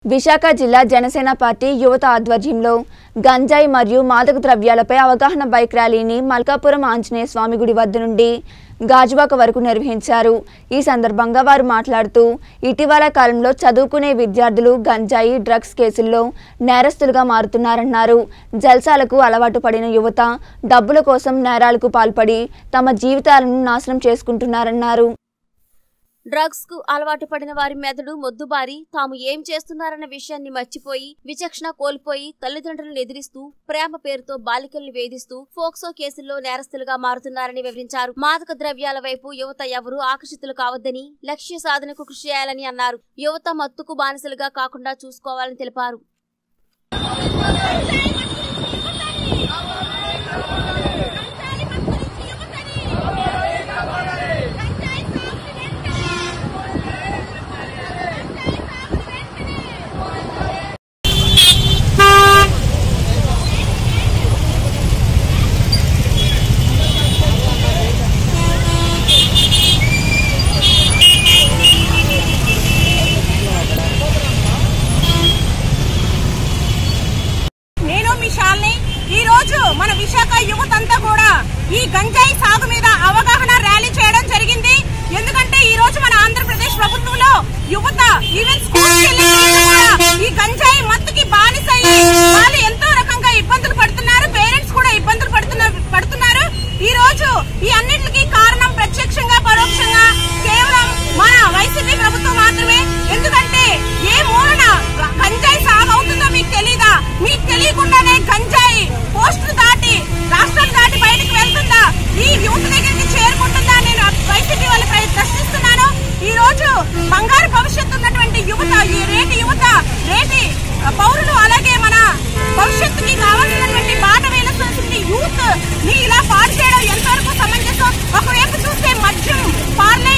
విశాఖ జిల్లా జనసేన పార్టీ యువత ఆధ్వర్యంలో గంజాయి మరియు మాదక ద్రవ్యాలపై అవగాహన బైక్ ర్యాలీని మల్కాపురం ఆంజనేయ స్వామి గుడి వద్ద నుండి గాజువాక వరకు నిర్వహించారు ఈ సందర్భంగా వారు మాట్లాడుతూ ఇటీవల కాలంలో చదువుకునే విద్యార్థులు గంజాయి డ్రగ్స్ కేసుల్లో నేరస్తులుగా మారుతున్నారన్నారు జల్సాలకు అలవాటు పడిన యువత డబ్బుల కోసం నేరాలకు పాల్పడి తమ జీవితాలను నాశనం చేసుకుంటున్నారన్నారు డ్రగ్స్ కు అలవాటు పడిన వారి మెదడు మొద్దుబారి తాము ఏం చేస్తున్నారన్న విషయాన్ని మర్చిపోయి విచక్షణ కోల్పోయి తల్లిదండ్రులను ఎదిరిస్తూ ప్రేమ పేరుతో బాలికల్ని వేధిస్తూ ఫోక్సో కేసుల్లో నేరస్తులుగా మారుతున్నారని వివరించారు మాదక ద్రవ్యాల వైపు యువత ఎవరూ ఆకర్షితులు కావద్దని లక్ష్య సాధనకు కృషి చేయాలని అన్నారు యువత మత్తుకు బానిసలుగా కాకుండా చూసుకోవాలని తెలిపారు నేను మీ శాలిని ఈ రోజు మన విశాఖ యువత అంతా కూడా ఈ గంజాయి సాగు మీద అవగాహన ర్యాలీ చేయడం జరిగింది ఎందుకంటే ఈ రోజు మన ఆంధ్రప్రదేశ్ ప్రభుత్వంలో యువత ఈవెన్ స్కూల్ ఈ గంజాయి మత్తుకి బానిసయ్యి వాళ్ళు ఎంతో రకంగా ఇబ్బందులు పడుతున్నారు పేరెంట్స్ కూడా ఇబ్బందులు పడుతున్నారు పడుతున్నారు ఈ రోజు ఈ అన్నిటికీ కారణం ప్రత్యక్షంగా పరోక్షంగా కేవలం మన వైసీపీ ప్రభుత్వం మాత్రమే ఎందుకంటే ఏ మూలన గంజాయి సాగు అవుతుందో మీకు తెలీదా మీకు తెలియకుండానే గంజాయి పోస్టులు దాటి రాష్ట్రాలు దాటి బయటకు వెళ్తుందా ఈ యువత దగ్గరికి చేరుకుంటుందా నేను వైసీపీ వాళ్ళపై ప్రశ్నిస్తున్నాను ఈ రోజు బంగారు భవిష్యత్తు ఉన్నటువంటి యువత ఈ రేటి యువత రేటి ఆ, పౌరులు అలాగే మన భవిష్యత్తుకి కావాల్సినటువంటి బాట వేయాల్సినటువంటి యూత్ ని ఇలా పాడు చేయడం ఎంతవరకు సమంజసం ఒకవైపు చూస్తే మద్యం పార్లే